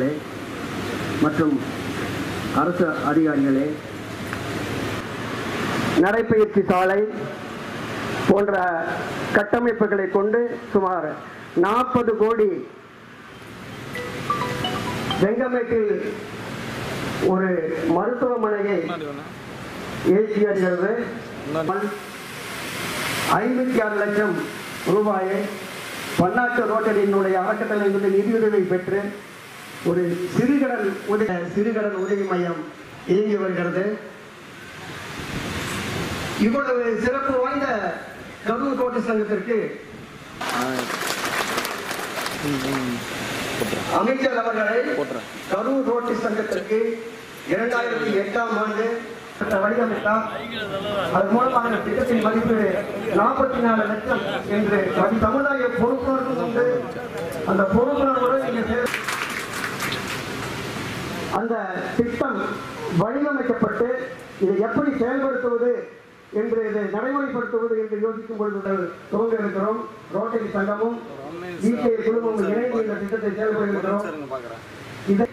அவர்களே மற்றும் அரசு அதிகாரிகளே நடைப்பயிற்சி சாலை போன்ற கட்டமைப்புகளை கொண்டு சுமார் நாற்பது கோடி வெங்கமேட்டில் ஒரு மருத்துவமனையை ஏற்றி வருகிறது ஐம்பத்தி ஆறு லட்சம் ரூபாயை பன்னாட்டு ரோட்டரியினுடைய அறக்கட்டளையினுடைய நிதியுதவி பெற்று ஒரு சிறுகடன் உதவி சிறுகடன் உதவி மையம் இயங்கி வருகிறது இவ்வளவு சிறப்பு வாய்ந்த கரூர் தோட்ட சங்கத்திற்கு அமைச்சர் அவர்களை கரூர் ரோட்டி சங்கத்திற்கு இரண்டாயிரத்தி எட்டாம் ஆண்டு வடிவமைத்தார் அது மூலமாக இந்த திட்டத்தின் மதிப்பு நாற்பத்தி நாலு லட்சம் என்று வடி சமுதாய பொறுப்புணர்வு கொண்டு அந்த பொறுப்புணர்வுடன் நீங்க செயல் அந்த திட்டம் வடிவமைக்கப்பட்டு இதை எப்படி செயல்படுத்துவது என்று இதை நடைமுறைப்படுத்துவது என்று யோசிக்கும் பொழுது துவங்க இருக்கிறோம் ரோட்டரி சங்கமும் ஈகே குழுமமும் இணைந்து இந்த திட்டத்தை செயல்படுகிறோம் இதை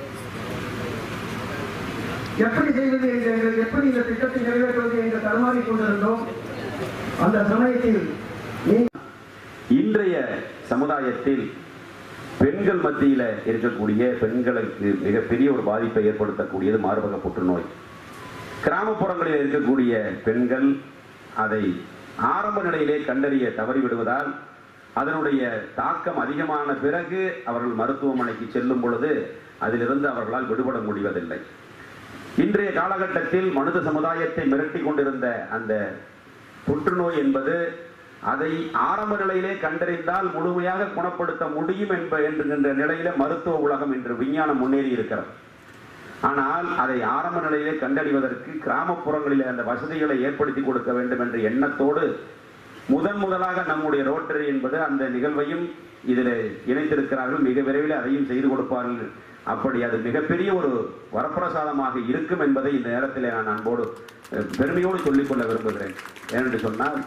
எப்படி செய்வது என்று எங்கள் எப்படி இந்த திட்டத்தை நிறைவேற்றுவது என்று தடுமாறி கொண்டிருந்தோம் அந்த சமயத்தில் நீங்கள் இன்றைய சமுதாயத்தில் பெண்கள் மத்தியில இருக்கக்கூடிய பெண்களுக்கு மிகப்பெரிய ஒரு பாதிப்பை ஏற்படுத்தக்கூடியது மார்பக புற்றுநோய் கிராமப்புறங்களில் இருக்கக்கூடிய பெண்கள் அதை ஆரம்ப நிலையிலே கண்டறிய தவறிவிடுவதால் அதனுடைய தாக்கம் அதிகமான பிறகு அவர்கள் மருத்துவமனைக்கு செல்லும் பொழுது அதிலிருந்து அவர்களால் விடுபட முடிவதில்லை இன்றைய காலகட்டத்தில் மனித சமுதாயத்தை மிரட்டி கொண்டிருந்த அந்த புற்றுநோய் என்பது அதை ஆரம்ப நிலையிலே கண்டறிந்தால் முழுமையாக குணப்படுத்த முடியும் என்ப என்கின்ற நிலையில மருத்துவ உலகம் இன்று விஞ்ஞானம் முன்னேறி இருக்கிறது ஆனால் அதை ஆரம்ப நிலையிலே கண்டறிவதற்கு கிராமப்புறங்களிலே அந்த வசதிகளை ஏற்படுத்தி கொடுக்க வேண்டும் என்ற எண்ணத்தோடு முதன் முதலாக நம்முடைய ரோட்டரி என்பது அந்த நிகழ்வையும் இதில் இணைத்திருக்கிறார்கள் மிக விரைவில் அதையும் செய்து கொடுப்பார்கள் அப்படி அது மிகப்பெரிய ஒரு வரப்பிரசாதமாக இருக்கும் என்பதை இந்த நேரத்தில் நான் அன்போடு அஹ், பெருமையோடு சொல்லிக்கொள்ள விரும்புகிறேன் ஏனென்று சொன்னால்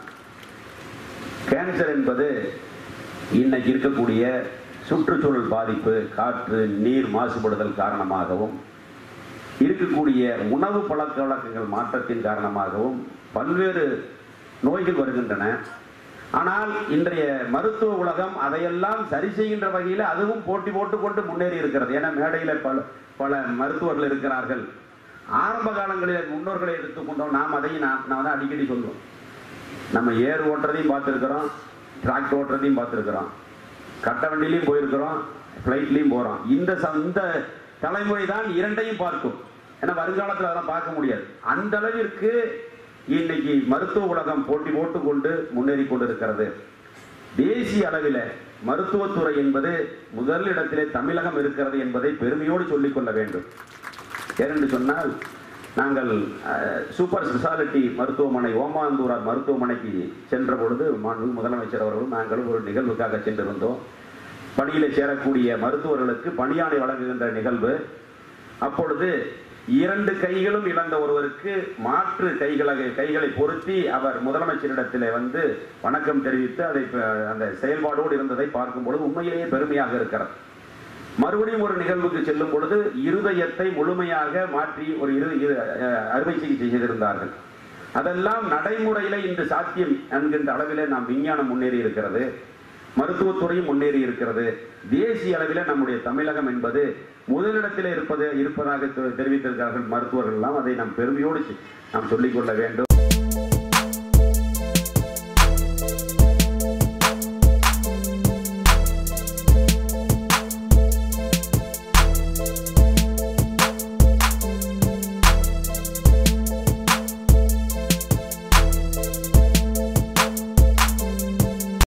கேன்சர் என்பது இன்னைக்கு இருக்கக்கூடிய சுற்றுச்சூழல் பாதிப்பு காற்று நீர் மாசுபடுதல் காரணமாகவும் இருக்கக்கூடிய உணவு பழக்க வழக்கங்கள் மாற்றத்தின் காரணமாகவும் பல்வேறு நோய்கள் வருகின்றன ஆனால் இன்றைய மருத்துவ உலகம் அதையெல்லாம் சரி செய்கின்ற வகையில் அதுவும் போட்டி போட்டுக்கொண்டு முன்னேறி இருக்கிறது ஏன்னா மேடையில் பல பல மருத்துவர்கள் இருக்கிறார்கள் ஆரம்ப காலங்களில் முன்னோர்களை எடுத்துக்கொண்டோம் நாம் அதையும் நான் நான் தான் அடிக்கடி சொல்லுவோம் நம்ம ஏர் ஓட்டுறதையும் பார்த்துருக்குறோம் டிராக்டர் ஓட்டுறதையும் பார்த்துருக்குறோம் கட்ட வண்டிலையும் போயிருக்கிறோம் ஃப்ளைட்லையும் போகிறோம் இந்த ச- இந்த தலைமுறை தான் இரண்டையும் பார்க்கும் ஏன்னா வருங்காலத்தில் அதெல்லாம் பார்க்க முடியாது அந்த அளவிற்கு இன்னைக்கு மருத்துவ உலகம் போட்டி போட்டுக்கொண்டு முன்னேறி கொண்டிருக்கிறது தேசிய அளவில் மருத்துவத்துறை என்பது முதல் இடத்திலே தமிழகம் இருக்கிறது என்பதை பெருமையோடு சொல்லிக்கொள்ள வேண்டும் ஏனென்று சொன்னால் நாங்கள் அஹ், சூப்பர் ஸ்பெஷாலிட்டி மருத்துவமனை ஓமாந்தூரார் மருத்துவமனைக்கு சென்ற பொழுது மாண்பு முதலமைச்சர் அவர்களும் நாங்களும் ஒரு நிகழ்வுக்காக சென்றிருந்தோம் பணியில் சேரக்கூடிய மருத்துவர்களுக்கு பணியாணை வழங்குகின்ற நிகழ்வு அப்பொழுது இரண்டு கைகளும் இழந்த ஒருவருக்கு மாற்று கைகளை கைகளை பொருத்தி அவர் முதலமைச்சரிடத்தில் வந்து வணக்கம் தெரிவித்து அதை ப- அந்த செயல்பாடோடு இருந்ததை பார்க்கும் பொழுது உண்மையிலேயே பெருமையாக இருக்கிறது மறுபடியும் ஒரு நிகழ்வுக்கு செல்லும் பொழுது இருதயத்தை முழுமையாக மாற்றி ஒரு இரு இரு- அஹ் அறுவை சிகிச்சை செய்திருந்தார்கள் அதெல்லாம் நடைமுறையில இன்று சாத்தியம் என்கின்ற அளவிலே நாம் விஞ்ஞானம் முன்னேறி இருக்கிறது மருத்துவத்துறையும் முன்னேறி இருக்கிறது தேசிய அளவில் நம்முடைய தமிழகம் என்பது முதலிடத்தில் இருப்பது இருப்பதாக தெ- தெரிவித்திருக்கிறார்கள் மருத்துவர்கள் எல்லாம் அதை நாம் பெருமையோடு நாம் சொல்லிக்கொள்ள வேண்டும்